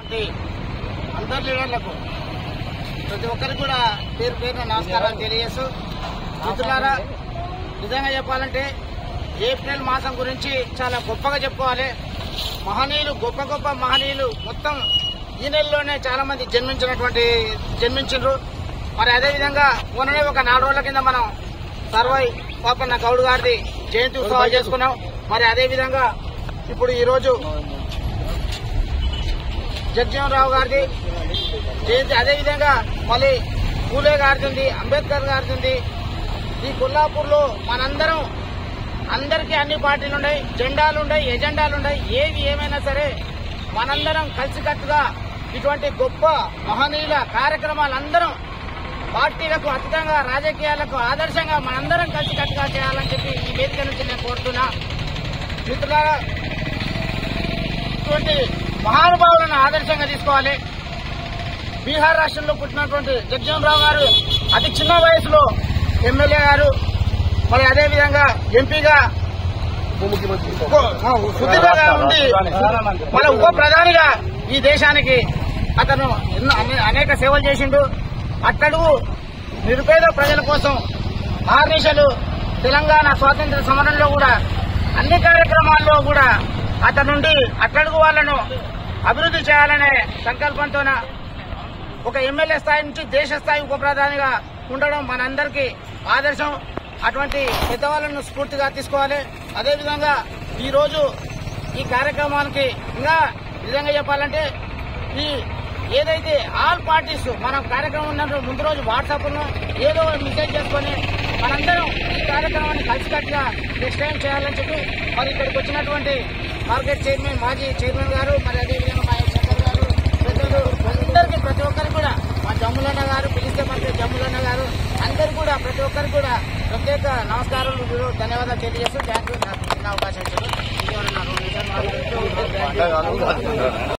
party అందరి లీడర్లకు ప్రతి ఒక్కరికి కూడా పేరు పేరున నమస్కారాలు తెలియజేస్తూ మిత్రులారా నిజంగా చెప్పాలంటే ఏప్రిల్ మాసం గురించి చాలా గొప్పగా చెప్పుకోవాలి మహనీయులు గొప్ప గొప్ప మహనీయులు మొత్తం ఈ నెలలోనే చాలా మంది జన్మించినటువంటి జన్మించారు మరి అదేవిధంగా మొన్ననే ఒక నాలుగు రోజుల కింద మనం సర్వై పాపన్న గౌడ్ గారిది జయంతి ఉత్సవాలు చేసుకున్నాం మరి అదేవిధంగా ఇప్పుడు ఈరోజు జగ్జీవనరావు గారిది జయంతి అదేవిధంగా మళ్ళీ పూలే గారిది అంబేద్కర్ గారిది ఈ కొల్లాపూర్ లో మనందరం అందరికీ అన్ని పార్టీలు ఉన్నాయి జెండాలు ఉన్నాయి ఎజెండాలు ఉన్నాయి ఏవి ఏమైనా సరే మనందరం కలిసికట్టుగా ఇటువంటి గొప్ప మహనీయుల కార్యక్రమాలందరం పార్టీలకు అతీతంగా రాజకీయాలకు ఆదర్శంగా మనందరం కలిసికట్టుగా చేయాలని చెప్పి ఈ వేదిక నుంచి నేను కోరుతున్నా మిత్రులారా ఇటువంటి మహానుభావులను ఆదర్శంగా తీసుకోవాలి బీహార్ రాష్ట్రంలో పుట్టినటువంటి జగ్జీవన్ రావు గారు అతి చిన్న వయసులో ఎమ్మెల్యే గారు మరి అదేవిధంగా ఎంపీగా సుదీర్ఘంగా ఉండి మన ఉప ప్రధానిగా ఈ దేశానికి అతను ఎన్నో అనే- అనేక సేవలు చేసిండు అట్టడు నిరుపేద ప్రజల కోసం ఆర్నిషలు తెలంగాణ స్వాతంత్ర సమరంలో కూడా అన్ని కార్యక్రమాల్లో కూడా అతనుండి అట్టడుగు వాళ్లను అభివృద్ధి చేయాలనే సంకల్పంతోన ఒక ఎమ్మెల్యే స్థాయి నుంచి దేశ స్థాయి ఉప ప్రధానిగా ఉండడం మనందరికీ ఆదర్శం అటువంటి పెద్దవాళ్ళను స్ఫూర్తిగా తీసుకోవాలి అదేవిధంగా ఈ రోజు ఈ కార్యక్రమానికి ఇంకా నిజంగా చెప్పాలంటే ఈ ఏదైతే ఆల్ పార్టీస్ మనం కార్యక్రమం ఉన్నప్పుడు ముందు రోజు వాట్సాప్ లో ఏదో మెసేజ్ చేసుకొని మనందరం ఈ కార్యక్రమాన్ని కలిసికట్టుగా నెక్స్ట్ టైం చేయాలని చెప్పి మరి ఇక్కడికి వచ్చినటువంటి మార్కెట్ చైర్మన్ మాజీ చైర్మన్ గారు మరి అదేవిధంగా మా శంకర్ గారు పెద్దలు అందరికీ ప్రతి ఒక్కరికి కూడా మా జమ్ములన్న గారు పిలిస్తే మనకి జమ్ములన్న గారు అందరు కూడా ప్రతి ఒక్కరికి కూడా ప్రత్యేక నమస్కారాలు ధన్యవాదాలు తెలియజేస్తూ థ్యాంక్ యూ నాకు చిన్న అవకాశం ఇచ్చారు ఇంకెవరన్నా రెండు నిమిషాలు మాట్లాడుతూ